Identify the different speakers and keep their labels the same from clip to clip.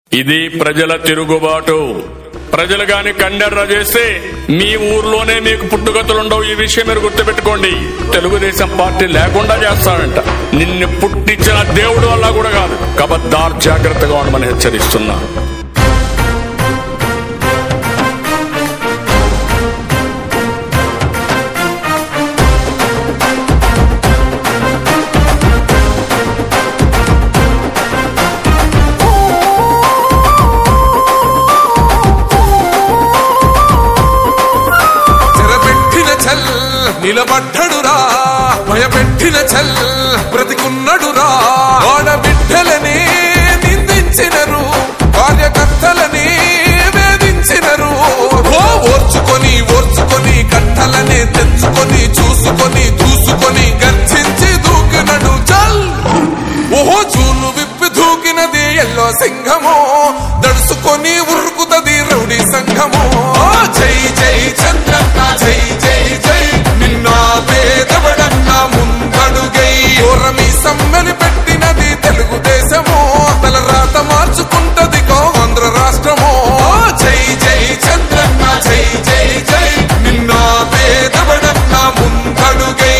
Speaker 1: ఇది ప్రజల తిరుగుబాటు ప్రజలు గాని కండెర్ర చేస్తే మీ ఊర్లోనే మీకు పుట్టుగతులుండవు ఈ విషయం మీరు గుర్తుపెట్టుకోండి తెలుగుదేశం పార్టీ లేకుండా చేస్తాడంట నిన్ను పుట్టించిన దేవుడు వల్ల కూడా కాదు కబద్దార్ జాగ్రత్తగా ఉండమని హెచ్చరిస్తున్నా
Speaker 2: చెరబెట్టిన చల్ నిలబడ్డడురా భయపెట్టిన చల్ బ్రతికున్నడురా ఆడబిడ్డలని నిందించినరు కార్యకర్తలని వేధించినరు ఓ ఓర్చుకొని ఓర్చుకొని కట్టలనే తెంచుకొని చూసుకొని దూసుకొని గర్జించి దూకినడు చల్ ఓహో చూలు విప్పి దూకినది ఎల్లో సింహము దడుసుకొని ఉరుకుతది రౌడీ సంఘము ఆ జై జై చంద్రన్న జై జై జై నిన్న పేదవడన్న ముందడుగై ఓరమి సమ్మెలి పెట్టినది తెలుగుదేశము తల రాత మార్చుకుంటది కో ఆంధ్ర రాష్ట్రము ఆ జై జై చంద్రన్న జై జై జై నిన్న పేదవడన్న ముందడుగై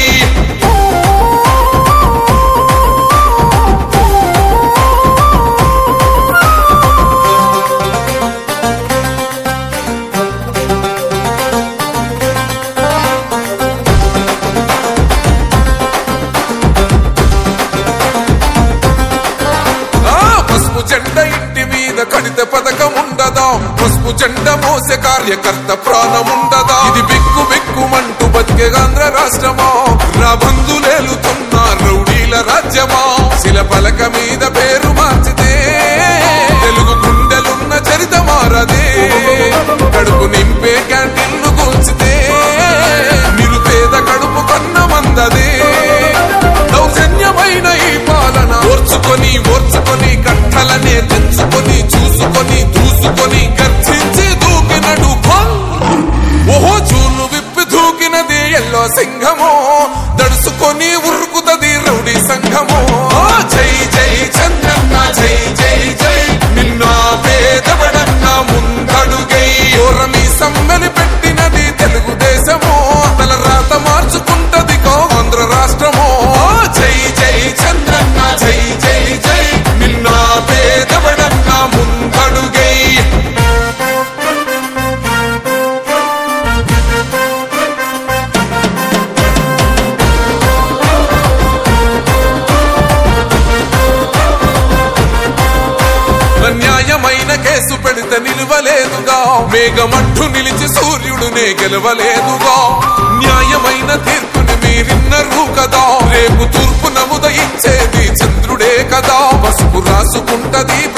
Speaker 2: ఆ పసుపు జెండ ఇంటి మీద కడిత పథకం ఉండదా పసుపు జెండ మోసే కార్యకర్త ప్రాణం ఉండదా ఇది బిక్కు బిక్కుమంటూ బతికే ఆంధ్ర రాష్ట్రమా నా బంధులేలుతున్న రౌడీల రాజ్యమా శిల పలక మీద పేరు మార్చితే తెలుగు గుండెలున్న చరిత మారదే కడుపు నింపే క్యాంటీన్లు కూల్చితే నిరుపేద కడుపు కన్న మందదే దౌర్జన్యమైన ఈ పాలన ఓర్చుకొని ఓర్చుకొని కట్టలనే తెంచుకొని చూసుకొని దూసుకొని గర్జించి దూకినడు భం. ఓహో చూలు విప్పి దూకినది ఎల్లో సింహము దడుసుకొని ఉరుకుతది రౌడీ సంఘము ఆ జై జై చంద్రన్న జై జై జై నిన్న పేదవడన్న ముందడుగై ఓరమి సమ్మెని పెట్టినది తెలుగుదేశము తల రాత మార్చుకుంటది కో ఆంధ్ర రాష్ట్రము ఆ జై జై చంద్రన్న జై జై జై నిన్న పేదవడన్న ముందడుగై అన్యాయమైన కేసు పెడితే నిలవలేదుగా మేఘమట్టు నిలిచి సూర్యుడునే గెలవలేదుగా న్యాయమైన తీర్పుని మీరిన్నరు కదా రేపు తూర్పు నముదయించేది చంద్రుడే కదా పసుపు రాసుకుంటది